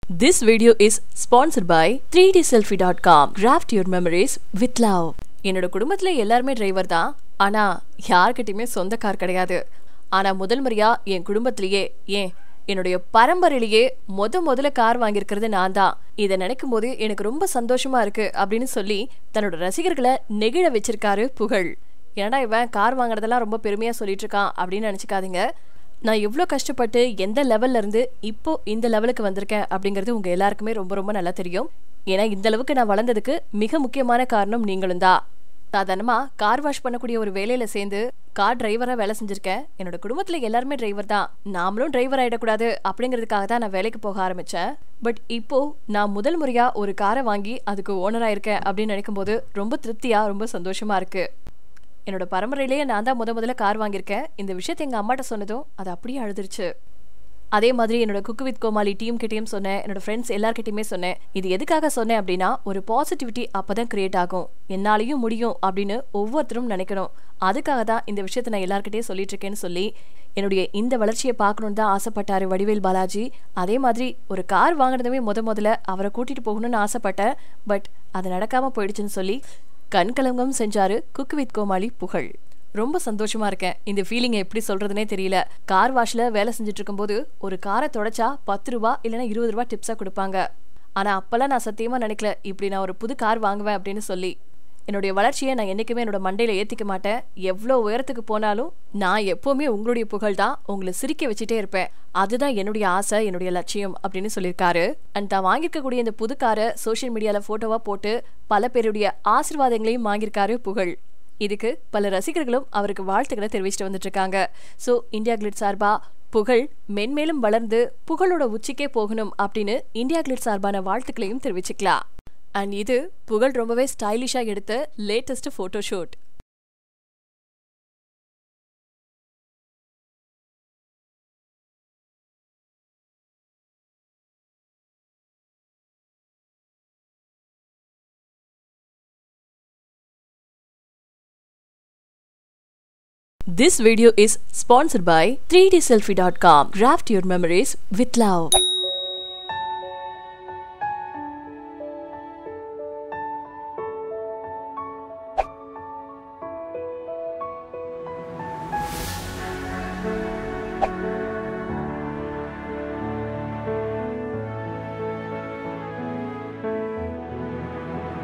This video is sponsored by 3dselfie.com. Graft your memories with love. என்னோட குடும்பத்துல எல்லாருமே driver தான் ஆனா யார்கிட்டயுமே சொந்த கார் கிடையாது ஆனா முதல் முறையா என் குடும்பத்திலேயே ஏன் என்னுடைய பரம்பரையிலேயே முத முதல்ல கார் வாங்கியிருக்கிறது நான் தான் இதை நினைக்கும் போது எனக்கு ரொம்ப சந்தோஷமா இருக்கு அப்படின்னு சொல்லி தன்னோட ரசிகர்களை நெகிழ வச்சிருக்காரு புகழ் ஏன்டா இவன் கார் வாங்குறதெல்லாம் ரொம்ப பெருமையா சொல்லிட்டு இருக்கான் அப்படின்னு நினைச்சுக்காதீங்க நான் எவ்வளோ கஷ்டப்பட்டு எந்த லெவல்ல இருந்து இப்போ இந்த லெவலுக்கு வந்திருக்கேன் அப்படிங்கிறது உங்க எல்லாருக்குமே ரொம்ப ரொம்ப நல்லா தெரியும் ஏன்னா இந்த அளவுக்கு நான் வளர்ந்ததுக்கு மிக முக்கியமான காரணம் நீங்களும் தான் சாதாரணமா கார் வாஷ் பண்ணக்கூடிய ஒரு வேலையில சேர்ந்து கார் டிரைவரா வேலை செஞ்சிருக்கேன் என்னோட குடும்பத்துல எல்லாருமே டிரைவர் தான் நாமளும் டிரைவர் ஆயிடக்கூடாது அப்படிங்கிறதுக்காக தான் நான் வேலைக்கு போக ஆரம்பிச்சேன் பட் இப்போ நான் முதல் முறையா ஒரு காரை வாங்கி அதுக்கு ஓனரா இருக்கேன் அப்படின்னு நினைக்கும் போது ரொம்ப திருப்தியா ரொம்ப சந்தோஷமா இருக்கு என்னோட பரம்பரையிலேயே நான் தான் முத முதல்ல கார் வாங்கியிருக்கேன் இந்த விஷயத்தை எங்கள் அம்மாட்ட சொன்னதும் அது அப்படியே அழுதுருச்சு அதே மாதிரி என்னோட குக்கு வித் கோமாளி டீம் கிட்டேயும் சொன்னேன் என்னோட ஃப்ரெண்ட்ஸ் எல்லார்கிட்டயுமே சொன்னேன் இது எதுக்காக சொன்னேன் அப்படின்னா ஒரு பாசிட்டிவிட்டி அப்பதான் கிரியேட் ஆகும் என்னாலையும் முடியும் அப்படின்னு ஒவ்வொருத்தரும் நினைக்கணும் அதுக்காக தான் இந்த விஷயத்தை நான் எல்லார்கிட்டயும் சொல்லிட்டு இருக்கேன்னு சொல்லி என்னுடைய இந்த வளர்ச்சியை பார்க்கணுன்னு தான் ஆசைப்பட்டாரு வடிவேல் பாலாஜி அதே மாதிரி ஒரு கார் வாங்கினதுமே முத முதல்ல அவரை கூட்டிட்டு போகணும்னு ஆசைப்பட்டேன் பட் அது நடக்காம போயிடுச்சுன்னு சொல்லி கண்கலங்கம் செஞ்சாரு குக் வித் கோமாளி புகழ் ரொம்ப சந்தோஷமா இருக்கேன் இந்த ஃபீலிங்கை எப்படி சொல்றதுனே தெரியல கார் வாஷ்ல வேலை செஞ்சுட்டு இருக்கும்போது ஒரு காரை தொடச்சா பத்து ரூபா இல்லைன்னா இருபது ரூபா டிப்ஸா கொடுப்பாங்க ஆனா அப்பெல்லாம் நான் சத்தியமா நினைக்கல இப்படி நான் ஒரு புது கார் வாங்குவேன் அப்படின்னு சொல்லி என்னுடைய வளர்ச்சியை நான் என்னைக்குமே என்னோட மண்டையில ஏத்திக்க மாட்டேன் எவ்வளோ உயரத்துக்கு போனாலும் நான் எப்பவுமே உங்களுடைய புகழ் தான் உங்களை சிரிக்க வச்சுட்டே இருப்பேன் அதுதான் என்னுடைய ஆசை என்னுடைய லட்சியம் அப்படின்னு சொல்லியிருக்காரு அண்ட் தான் வாங்கியிருக்கக்கூடிய இந்த புது காரை சோஷியல் மீடியால போட்டோவா போட்டு பல பேருடைய ஆசிர்வாதங்களையும் வாங்கியிருக்காரு புகழ் இதுக்கு பல ரசிகர்களும் அவருக்கு வாழ்த்துக்களை தெரிவிச்சுட்டு வந்துட்டு இருக்காங்க ஸோ இந்தியா கிளிட் சார்பா புகழ் மென்மேலும் வளர்ந்து புகழோட உச்சிக்கே போகணும் அப்படின்னு இந்தியா கிளிட் சார்பான வாழ்த்துக்களையும் தெரிவிச்சுக்கலாம் அண்ட் இது புகழ் ரொம்பவே ஸ்டைலிஷா எடுத்த latest photo shoot This video is sponsored by 3dselfie.com. Graft your memories with love.